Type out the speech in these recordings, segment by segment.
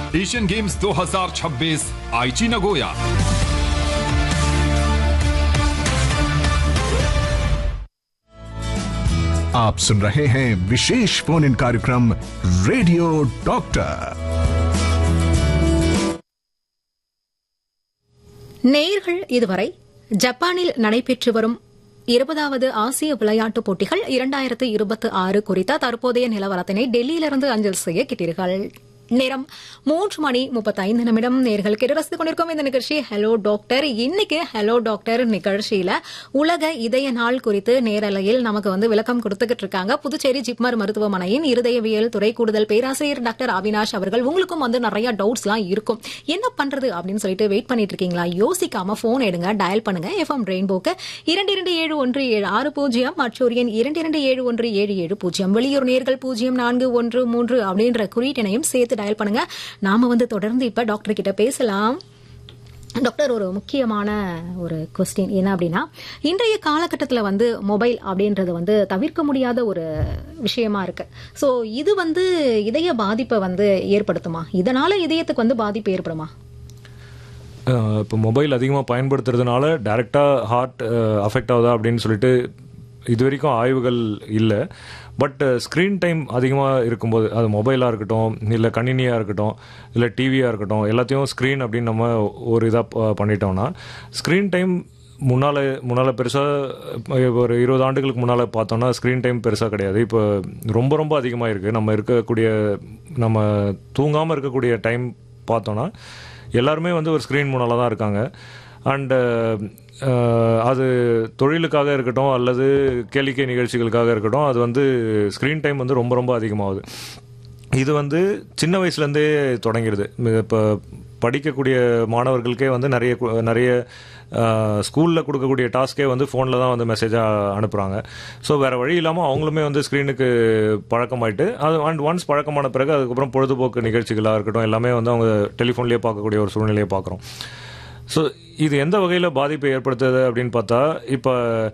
Asian games 2026 आईची Nagoya आप सुन रहे हैं विशेष फोन इन कार्यक्रम रेडियो डॉक्टर நேயர்கள் இதுவரை ஜப்பானில் நடைபெற்று வரும் இருபதாவது ஆசிய விளையாட்டுப் போட்டிகள் இரண்டாயிரத்து இருபத்தி ஆறு குறித்த தற்போதைய நிலவரத்தினை டெல்லியிலிருந்து அஞ்சல் செய்ய கேட்டீர்கள் நேரம் மூன்று மணி முப்பத்தைந்து நிமிடம் நேர்கள் கேட்டு ரசித்துக் கொண்டிருக்கோம் இந்த நிகழ்ச்சி ஹலோ டாக்டர் இன்னைக்கு ஹலோ டாக்டர் நிகழ்ச்சியில உலக இதய நாள் குறித்து நேரலையில் நமக்கு வந்து விளக்கம் கொடுத்துக்கிட்டு இருக்காங்க புதுச்சேரி ஜிப்மர் மருத்துவமனையின் இருதயவியல் துறை கூடுதல் பேராசிரியர் டாக்டர் அவினாஷ் அவர்கள் உங்களுக்கும் வந்து நிறைய டவுட்ஸ் எல்லாம் இருக்கும் என்ன பண்றது அப்படின்னு சொல்லிட்டு வெயிட் பண்ணிட்டு இருக்கீங்களா யோசிக்காம போன் எடுங்க டயல் பண்ணுங்க எஃப்எம் ரெயின்போக்கு இரண்டு இரண்டு ஏழு ஒன்று ஏழு ஆறு பூஜ்ஜியம் மற்றொரு எண் இரண்டு இரண்டு ஏழு ஒன்று ஏழு ஏழு பூஜ்ஜியம் வெளியூர் நேர்கள் பூஜ்ஜியம் நான்கு ஒன்று மூன்று அப்படின்ற குறியீட்டினையும் சேர்த்து டயல் பண்ணுங்க நாம வந்து தொடர்ந்து இப்ப டாக்டர் கிட்ட பேசலாம் டாக்டர் ஒரு முக்கியமான ஒரு கொஸ்டின் என்ன அப்படின்னா இன்றைய காலகட்டத்தில் வந்து மொபைல் அப்படின்றது வந்து தவிர்க்க முடியாத ஒரு விஷயமா இருக்கு ஸோ இது வந்து இதய பாதிப்பை வந்து ஏற்படுத்துமா இதனால இதயத்துக்கு வந்து பாதிப்பு ஏற்படுமா இப்போ மொபைல் அதிகமாக பயன்படுத்துறதுனால டைரெக்டாக ஹார்ட் அஃபெக்ட் ஆகுதா அப்படின்னு சொல்லிட்டு இது வரைக்கும் ஆய்வுகள் இல்லை பட் ஸ்க்ரீன் டைம் அதிகமாக இருக்கும்போது அது மொபைலாக இருக்கட்டும் இல்லை கணினியாக இருக்கட்டும் இல்லை டிவியாக இருக்கட்டும் எல்லாத்தையும் ஸ்க்ரீன் அப்படின்னு நம்ம ஒரு இதாக பண்ணிட்டோம்னா ஸ்க்ரீன் டைம் முன்னால் முன்னால் பெருசாக ஒரு இருபது ஆண்டுகளுக்கு முன்னால் பார்த்தோம்னா ஸ்க்ரீன் டைம் பெருசாக கிடையாது இப்போ ரொம்ப ரொம்ப அதிகமாக இருக்குது நம்ம இருக்கக்கூடிய நம்ம தூங்காமல் இருக்கக்கூடிய டைம் பார்த்தோன்னா எல்லாருமே வந்து ஒரு ஸ்க்ரீன் முன்னால் தான் இருக்காங்க அண்டு அது தொழிலுக்காக இருக்கட்டும் அல்லது கேளிக்கை நிகழ்ச்சிகளுக்காக இருக்கட்டும் அது வந்து ஸ்க்ரீன் டைம் வந்து ரொம்ப ரொம்ப அதிகமாகுது இது வந்து சின்ன வயசுலேருந்தே தொடங்கிடுது இப்போ படிக்கக்கூடிய மாணவர்களுக்கே வந்து நிறைய நிறைய ஸ்கூலில் கொடுக்கக்கூடிய டாஸ்க்கே வந்து ஃபோனில் தான் வந்து மெசேஜாக அனுப்புகிறாங்க ஸோ வேறு வழி இல்லாமல் அவங்களுமே வந்து ஸ்க்ரீனுக்கு பழக்கமாயிட்டு அது அண்ட் ஒன்ஸ் பழக்கமான பிறகு அதுக்கப்புறம் பொழுதுபோக்கு நிகழ்ச்சிகளாக இருக்கட்டும் எல்லாமே வந்து அவங்க டெலிஃபோன்லேயே பார்க்கக்கூடிய ஒரு சூழ்நிலையை பார்க்குறோம் ஸோ இது எந்த வகையில் பாதிப்பை ஏற்படுத்துது அப்படின்னு பார்த்தா இப்போ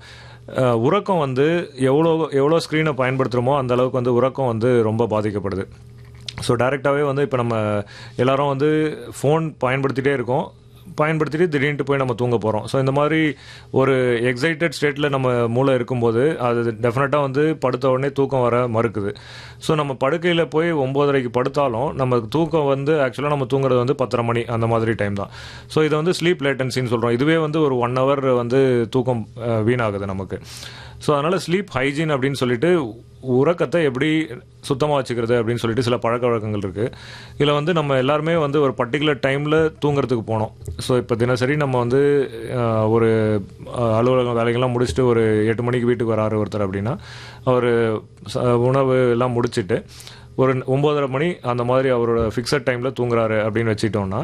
உறக்கம் வந்து எவ்வளோ எவ்வளோ ஸ்க்ரீனை பயன்படுத்துகிறோமோ அந்த அளவுக்கு வந்து உறக்கம் வந்து ரொம்ப பாதிக்கப்படுது ஸோ டேரெக்டாகவே வந்து இப்போ நம்ம எல்லாரும் வந்து ஃபோன் பயன்படுத்திகிட்டே இருக்கோம் பயன்படுத்திட்டு திடீர்னு போய் நம்ம தூங்க போகிறோம் ஸோ இந்த மாதிரி ஒரு எக்ஸைட்டட் ஸ்டேட்டில் நம்ம மூளை இருக்கும்போது அது டெஃபினட்டாக வந்து படுத்த உடனே தூக்கம் வர மறுக்குது ஸோ நம்ம படுக்கையில் போய் ஒம்போதரைக்கு படுத்தாலும் நம்ம தூக்கம் வந்து ஆக்சுவலாக நம்ம தூங்குறது வந்து பத்தரை மணி அந்த மாதிரி டைம் தான் ஸோ இதை வந்து ஸ்லீப் லேட்டன்சின்னு சொல்கிறோம் இதுவே வந்து ஒரு ஒன் ஹவர் வந்து தூக்கம் வீணாகுது நமக்கு ஸோ அதனால் ஸ்லீப் ஹைஜீன் அப்படின்னு சொல்லிட்டு உறக்கத்தை எப்படி சுத்தமாக வச்சுக்கிறது அப்படின்னு சொல்லிட்டு சில பழக்க வழக்கங்கள் இருக்குது இதில் வந்து நம்ம எல்லாருமே வந்து ஒரு பர்டிகுலர் டைமில் தூங்குறதுக்கு போனோம் ஸோ இப்போ தினசரி நம்ம வந்து ஒரு அலுவலகம் வேலைகள்லாம் முடிச்சுட்டு ஒரு எட்டு மணிக்கு வீட்டுக்கு வராரு ஒருத்தர் அப்படின்னா அவர் உணவு எல்லாம் முடிச்சுட்டு ஒரு ஒம்போதரை மணி அந்த மாதிரி அவரோட ஃபிக்ஸட் டைமில் தூங்குறாரு அப்படின்னு வச்சுட்டோம்னா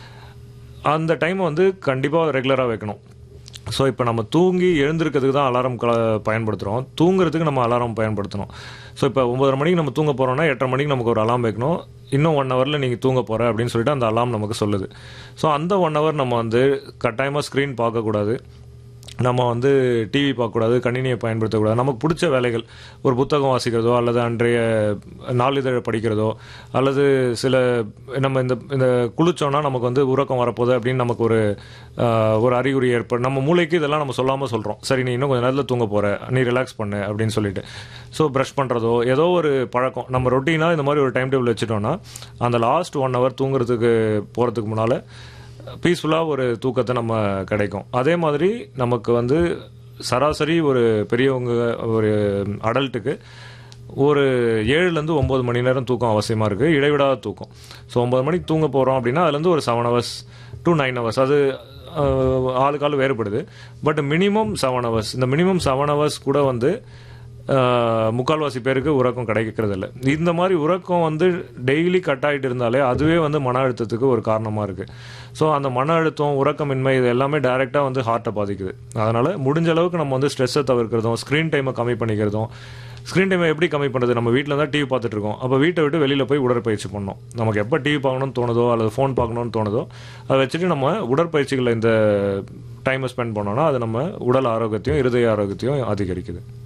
அந்த டைமை வந்து கண்டிப்பாக ரெகுலராக வைக்கணும் ஸோ இப்போ நம்ம தூங்கி எழுந்திருக்கிறதுக்கு தான் அலாரம் கல பயன்படுத்துகிறோம் தூங்குறதுக்கு நம்ம அலாரம் பயன்படுத்தணும் ஸோ இப்போ ஒம்பதரை மணிக்கு நம்ம தூங்க போகிறோம்னா எட்டரை மணிக்கு நமக்கு ஒரு அலாம் வைக்கணும் இன்னும் ஒன் ஹவரில் நீங்கள் தூங்க போகிற அப்படின்னு சொல்லிட்டு அந்த அலாம் நமக்கு சொல்லுது ஸோ அந்த ஒன் ஹவர் நம்ம வந்து கட்டாயமாக ஸ்க்ரீன் பார்க்கக்கூடாது நம்ம வந்து டிவி பார்க்கக்கூடாது கணினியை பயன்படுத்தக்கூடாது நமக்கு பிடிச்ச வேலைகள் ஒரு புத்தகம் வாசிக்கிறதோ அல்லது அன்றைய நாளிதழை படிக்கிறதோ அல்லது சில நம்ம இந்த இந்த குளிச்சோன்னா நமக்கு வந்து உறக்கம் வரப்போகுது அப்படின்னு நமக்கு ஒரு ஒரு அறிகுறி ஏற்படும் நம்ம மூளைக்கு இதெல்லாம் நம்ம சொல்லாமல் சொல்கிறோம் சரி நீ இன்னும் கொஞ்சம் நேரத்தில் தூங்க போகிற நீ ரிலாக்ஸ் பண்ணு அப்படின்னு சொல்லிட்டு ஸோ ப்ரஷ் பண்ணுறதோ ஏதோ ஒரு பழக்கம் நம்ம ரொட்டீனாக இந்த மாதிரி ஒரு டைம் டேபிள் வச்சுட்டோம்னா அந்த லாஸ்ட் ஒன் ஹவர் தூங்குறதுக்கு போகிறதுக்கு முன்னால் பீஸ்ஃபுல்லாக ஒரு தூக்கத்தை நம்ம கிடைக்கும் அதே மாதிரி நமக்கு வந்து சராசரி ஒரு பெரியவங்க ஒரு அடல்ட்டுக்கு ஒரு ஏழுலேருந்து ஒம்பது மணி நேரம் தூக்கம் அவசியமாக இருக்குது இடைவிடாத தூக்கம் ஸோ ஒம்பது மணிக்கு தூங்க போகிறோம் அப்படின்னா அதுலேருந்து ஒரு seven hours to nine hours அது ஆளுக்கு ஆள் வேறுபடுது பட் மினிமம் செவன் ஹவர்ஸ் இந்த மினிமம் செவன் ஹவர்ஸ் கூட வந்து முக்கால்வாசி பேருக்கு உறக்கம் கிடைக்கிறது இல்லை இந்த மாதிரி உறக்கம் வந்து டெய்லி கட் ஆகிட்டு இருந்தாலே அதுவே வந்து மன அழுத்தத்துக்கு ஒரு காரணமாக இருக்குது ஸோ அந்த மன அழுத்தம் உறக்கமின்மை இது எல்லாமே டைரெக்டாக வந்து ஹார்ட்டை பாதிக்குது அதனால் முடிஞ்ச அளவுக்கு நம்ம வந்து ஸ்ட்ரெஸ்ஸை தவிர்க்கிறதும் ஸ்க்ரீன் டைமை கம்மி பண்ணிக்கிறதும் ஸ்க்ரீன் டைமை எப்படி கம்மி பண்ணுறது நம்ம வீட்டில் தான் டிவி பார்த்துட்டு இருக்கோம் அப்போ வீட்டை விட்டு வெளியில் போய் உடற்பயிற்சி பண்ணணும் நமக்கு எப்போ டிவி பார்க்கணும்னு தோணுதோ அல்லது ஃபோன் பார்க்கணும்னு தோணுதோ அதை வச்சுட்டு நம்ம உடற்பயிற்சிகளில் இந்த டைமை ஸ்பெண்ட் பண்ணோம்னா அது நம்ம உடல் ஆரோக்கியத்தையும் இருதய ஆரோக்கியத்தையும் அதிகரிக்குது